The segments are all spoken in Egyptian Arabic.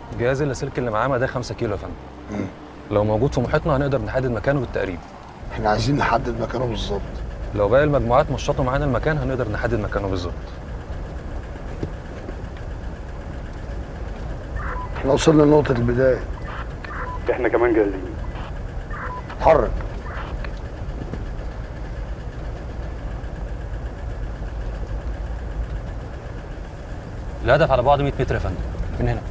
جهاز اللاسلكي اللي معاه ده 5 كيلو يا فندم لو موجود في محيطنا هنقدر نحدد مكانه بالتقريب احنا عايزين نحدد مكانه بالظبط لو باقي المجموعات مشطوا معانا المكان هنقدر نحدد مكانه بالظبط احنا وصلنا لنقطة البداية احنا كمان جاهزين اتحرك الهدف على بعد 100 متر يا فندم من هنا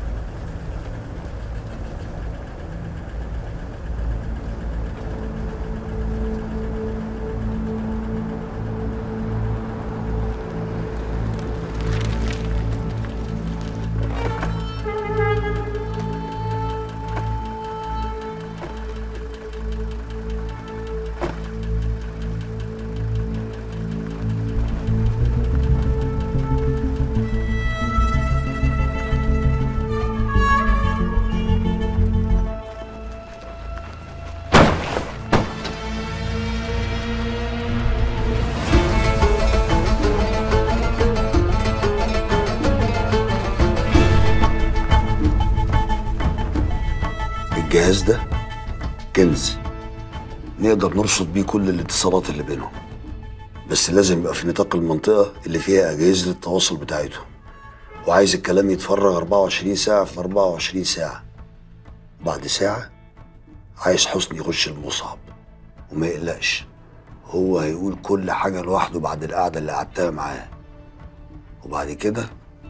الجهاز ده كنز نقدر نرصد بيه كل الاتصالات اللي بينهم بس لازم يبقى في نطاق المنطقة اللي فيها أجهزة التواصل بتاعتهم وعايز الكلام يتفرغ 24 ساعة في 24 ساعة بعد ساعة عايز حسني يخش المصعب وما يقلقش هو هيقول كل حاجة لوحده بعد القعدة اللي قعدتها معاه وبعد كده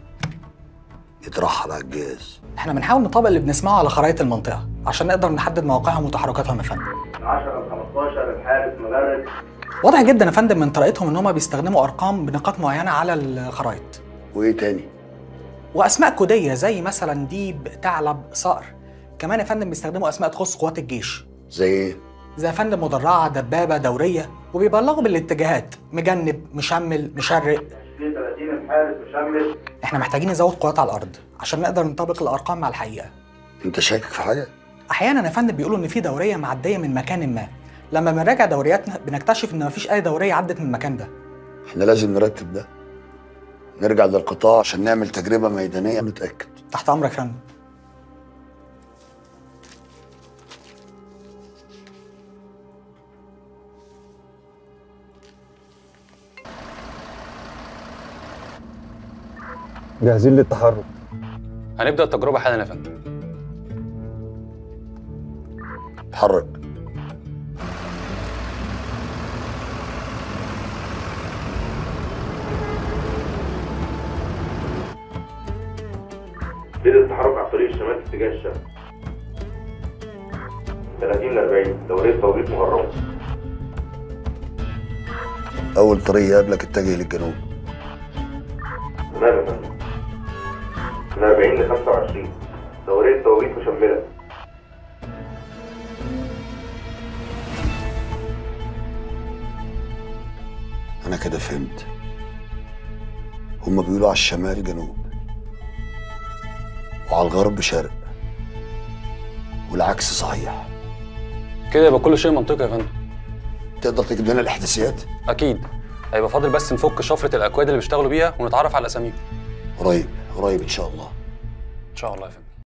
يترحل على الجهاز احنا بنحاول نطبق اللي بنسمعه على خرائط المنطقه عشان نقدر نحدد مواقعهم وتحركاتهم يا فندم 10 15 الحارس مدرب واضح جدا يا فندم من طريقتهم ان هم بيستخدموا ارقام بنقاط معينه على الخرائط وإيه تاني؟ واسماء كوديه زي مثلا ديب ثعلب صقر كمان يا فندم بيستخدموا اسماء تخص قوات الجيش زي إيه؟ زي يا فندم مدرعه دبابه دوريه وبيبلغوا بالاتجاهات مجنب مشمل مشرق 20 30 الحارس مشمل احنا محتاجين نزود قوات على الارض عشان نقدر نطبق الارقام مع الحقيقه أنت شاكك في حاجة؟ احيانا يا فندم بيقولوا ان في دوريه معديه من مكان ما لما بنراجع دورياتنا بنكتشف ان مفيش اي دوريه عدت من المكان ده احنا لازم نرتب ده نرجع للقطاع عشان نعمل تجربة ميدانية ونتأكد تحت امرك يا فندم جاهزين للتحرك هنبدا التجربه حالا يا فندم اتحرك بدأ التحرك على طريق الشمال في اتجاه الشمس 30 ل 40 دورية توقيت مغرمة أول طريق يقابلك اتجه للجنوب تمام يا فندم من 40 ل 25 دورية توقيت مشملة أنا كده فهمت هما بيقولوا على الشمال جنوب وعلى الغرب شرق والعكس صحيح كده يبقى كل شيء منطقي يا فندم تقدر تجيب لنا الإحداثيات اكيد هيبقى فاضل بس نفك شفره الاكواد اللي بيشتغلوا بيها ونتعرف على اساميهم قريب قريب إن شاء الله ان شاء الله يا فندم